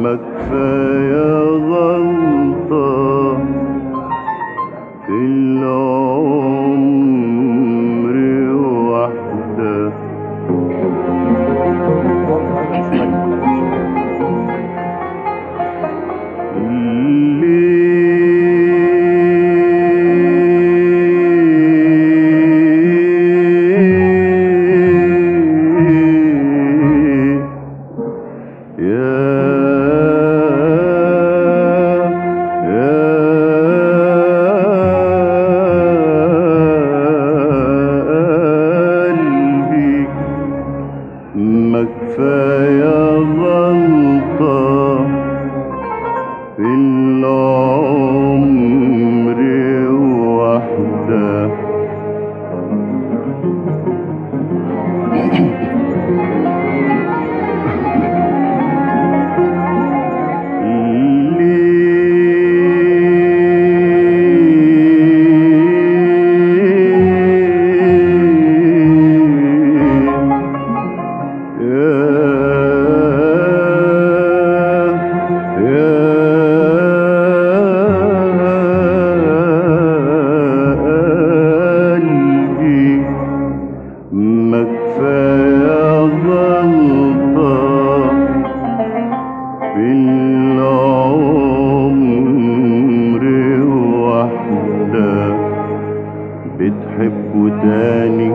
ما كفاية غلطة في العمر واحدة ليه يا قلبي ما كفاية غلطة في العمر واحدة ما كفاية غلطة في العمر واحدة بتحبه تاني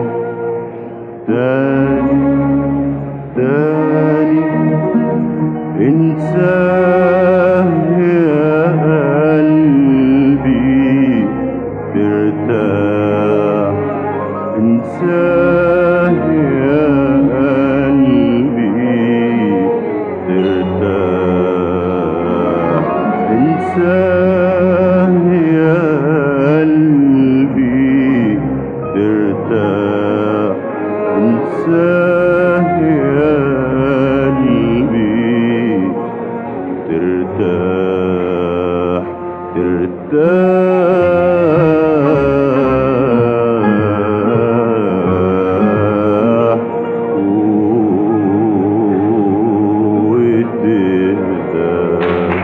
تاني تاني انساه يا قلبي ترتاح انساه يا قلبي ترتاح انساه يا قلبي ترتاح انساه يا قلبي ترتاح ترتاح وتهدى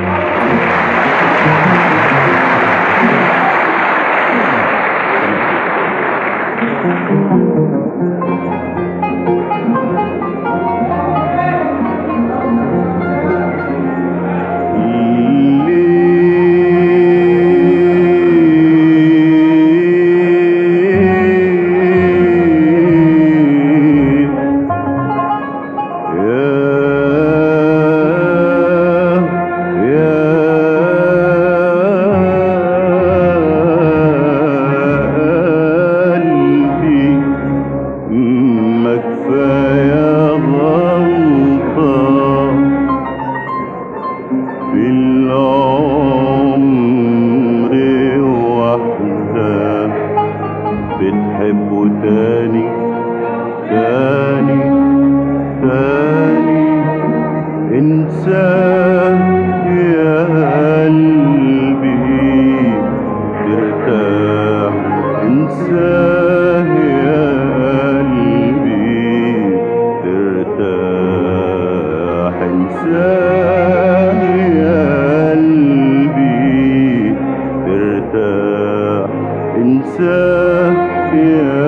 ما كفاية غلطة في العمر واحدة بتحبه تاني تاني تاني انساه يا قلبي ترتاح انساه يا قلبي ترتاح انساه يا قلبي ترتاح انساه يا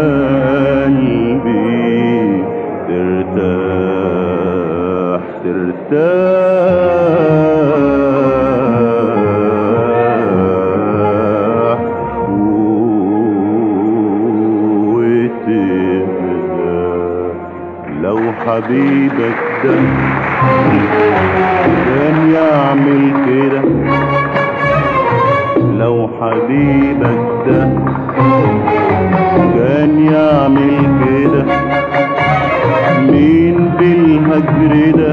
قلبي ترتاح ترتاح وتهدى لو حبيبك ده كان يعمل كده لو حبيبك ده كان يعمل كده مين بالهجر ده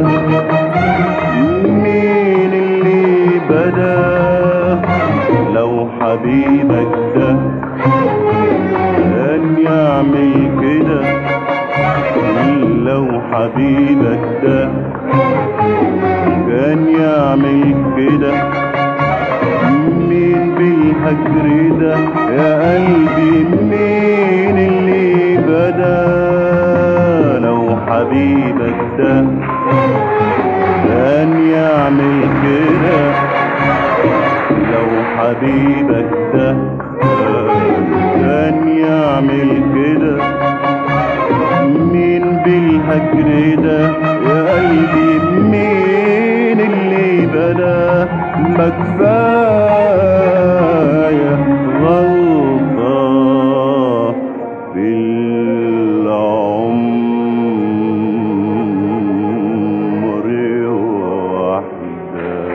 مين اللي بدا لو حبيبك ده كان يعمل كده لو حبيبك ده كان يعمل كده مين بالهجر ده يا قلبي مين اللي بدا لو حبيبك ده كان يعمل حبيبك ده كان يعمل كده مين بالهجر ده يا قلبي مين اللي بدا ما كفايه غلطه في العمر واحده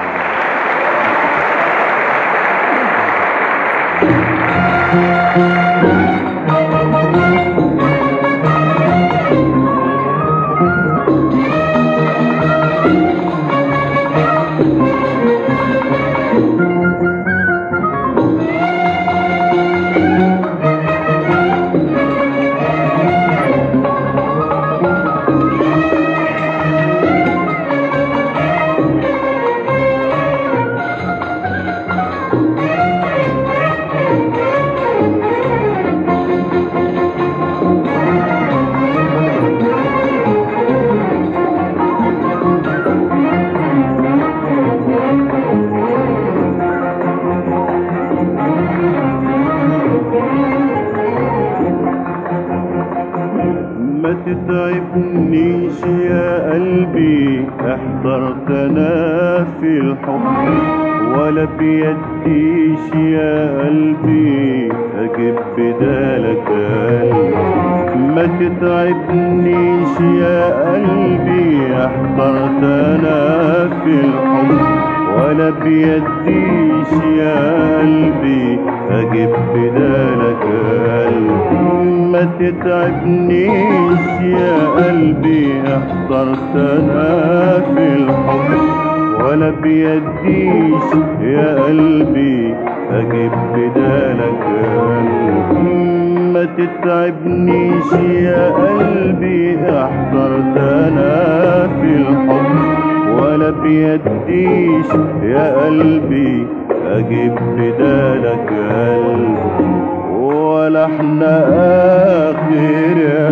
ما تتعبنيش يا قلبي احضرت انا في الحب ولا بيديش يا قلبي اجيب بدالك قلبي ما تتعبنيش يا قلبي احضرت انا في الحب ولا بيديش يا قلبي اجيب بدالك قلبي ما تتعبنيش يا قلبي احضرت انا في الحب ولا بيديش يا قلبي اجيب بدالك قلبي ما تتعبنيش يا قلبي احضرت انا في الحب ولا بيديش يا قلبي اجيب بدالك قلبي ولا احنا اخر يا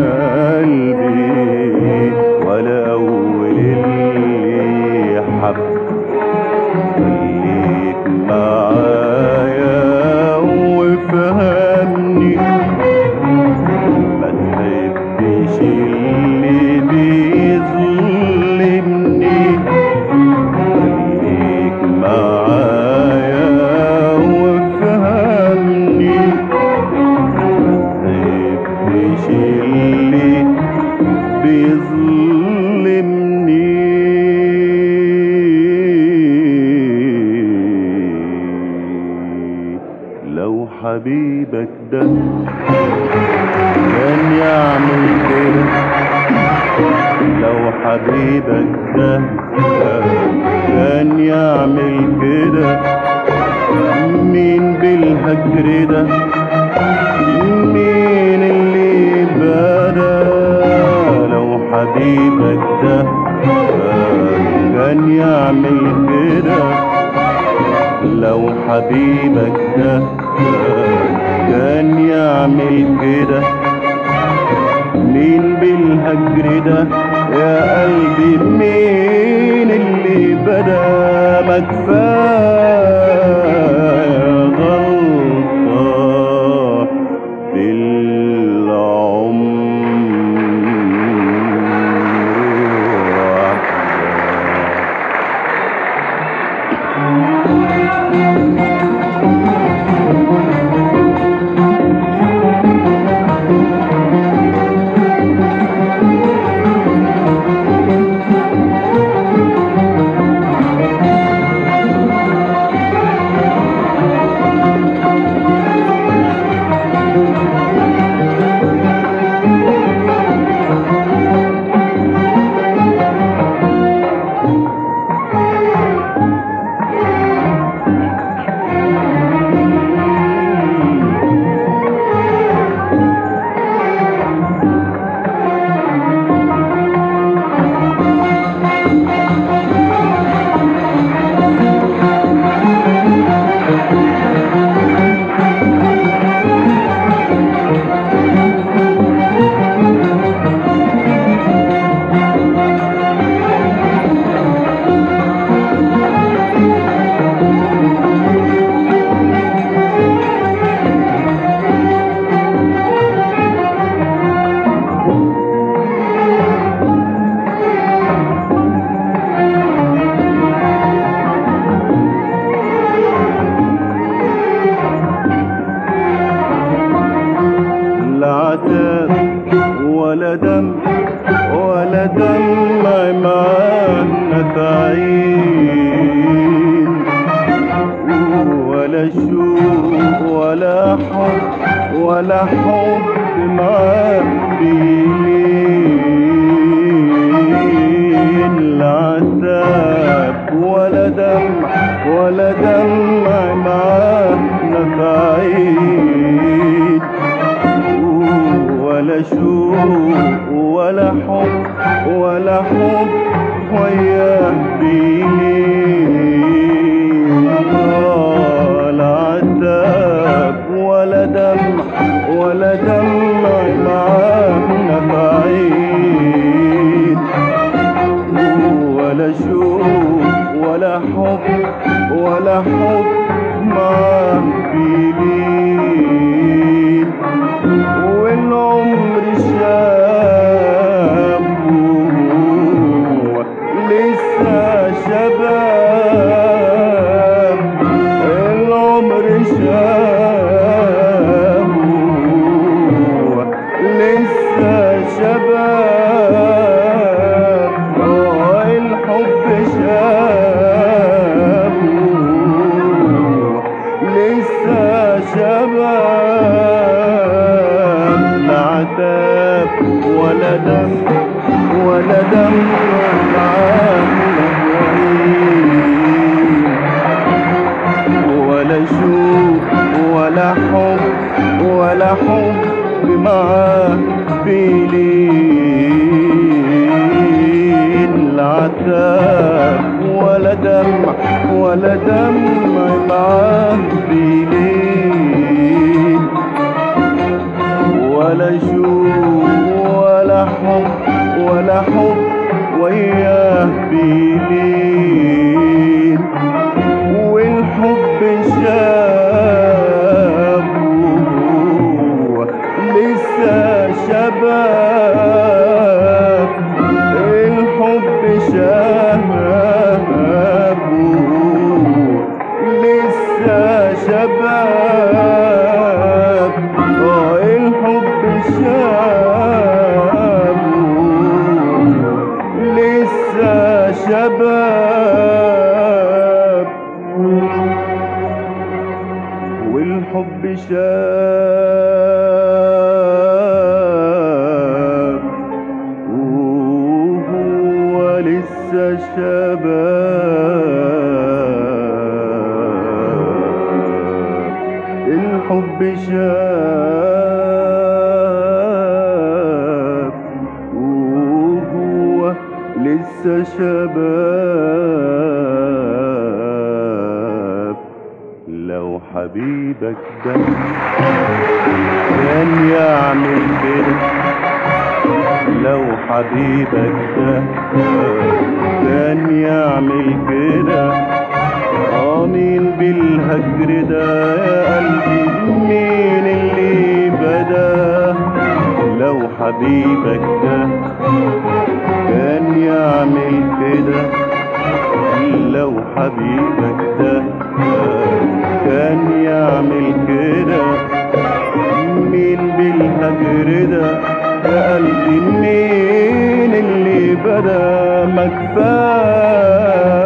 قلبي ولا اول اللي حب خليك معايا وفهمني ما تحبش اللي بيظلمني خليك معايا وفهمني متحبش اللي بيظلمني لو حبيبك ده كان يعمل كده لو حبيبك ده كان يعمل كده مين بالهجر ده مين اللي بدا لو حبيبك ده كان يعمل كده لو حبيبك ده كان يعمل كده مين بالهجر ده يا قلبي مين اللي بدا ما كفايه غلطه في العمر واحده معانا تعين ولا شوق ولا حب ولا حب معاه بيلين لا عتاب ولا دمع ولا دمع معاه نفعين ولا شوق ولا حب ولا حب وياه بيلين ولا عتاب ولا دمع ولا دمع معاه نفعين ولا شوق ولا حب ولا حب معاه بيلين والعمر شاب لسه شباب العمر شاب لسه شباب آه الحب شاب لسه شباب لا عتاب ولا دم ولا دم معاه ولا شوق ولا حب ولا حب معاه بيلين لا عتاب ولا دمع ولا دمع معاه بيلين ولا شوق ولا حب ولا حب وياه بيلين والحب شاب لسه شباب الحب شاب لسه شباب آه الحب شاب لسه شباب والحب شاب وهو لسه شباب الحب شاب وهو لسه شباب لو حبيبك ده كان يعمل كده لو حبيبك ده كان يعمل كده اه مين بالهجر ده يا قلبي مين اللي بدا لو حبيبك ده كان يعمل كده لو حبيبك ده كان يعمل كده مين بالهجر ده يا قلبي مين اللي بدا ما كفايه